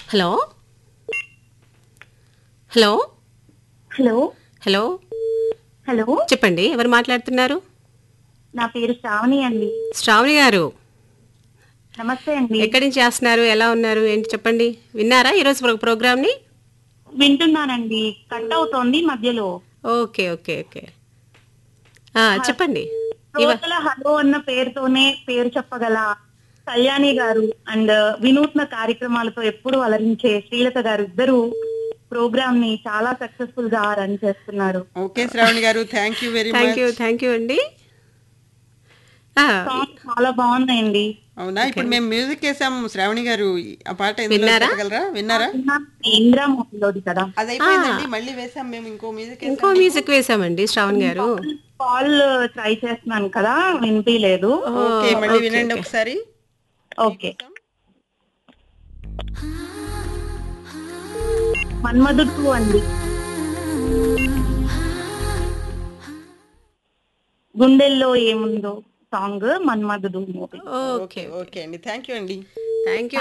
Hello hello hello hello hello చెప్పండి ఎవరు మాట్లాడుతున్నారు నా పేరు శ్రావణి అండి శ్రావణి గారు నమస్తే అండి ఎక్కడి నుంచి చేస్తున్నారు ఎలా ఉన్నారు ఏంటి చెప్పండి విన్నారా ఈరోజు ప్రో- ప్రోగ్రామ్ని వింటున్నానండి కట్ అవుతోంది మధ్యలో ఓకే ఓకే ఓకే ఆ, చెప్పండి ఇవ శ్రోతల హలో అన్న పేరుతోనే పేరు చెప్పగల కళ్యాణి గారు అండ్ వినూత్న కార్యక్రమాలతో ఎప్పుడు అలరించే శ్రీలత గారు ఇద్దరు ప్రోగ్రామ్ ని చాలా సక్సెస్ఫుల్ గా రన్ చేస్తున్నారు okay Sravani garu thank you very thank much you thank you అండి ఆ, సాంగ్ చాలా బాగున్నాయండి అవునా ఇప్పుడు మేము మ్యూజిక్ వేసాము శ్రావణి గారు ఆ పాట ఎందులో విన్నారా? చెప్పగలరా విన్నారా ఇంద్రా మూవీలోది కదా అది అయిపోయిందండి మళ్ళీ వేసాం మేము ఇంకో మ్యూజిక్ ఇంకో మ్యూజిక్ వేసామండి శ్రావణ్ గారు కాల్ ట్రై చేస్తున్నాను కదా వినిపించలేదు ఓకే మళ్ళీ వినండి ఒకసారి ఓకే మన్మధుడు టూ అండి గుండెల్లో ఏముందో song Manmadhudu movie okay okay okay అండి థ్యాంక్ యూ అండి థ్యాంక్ యూ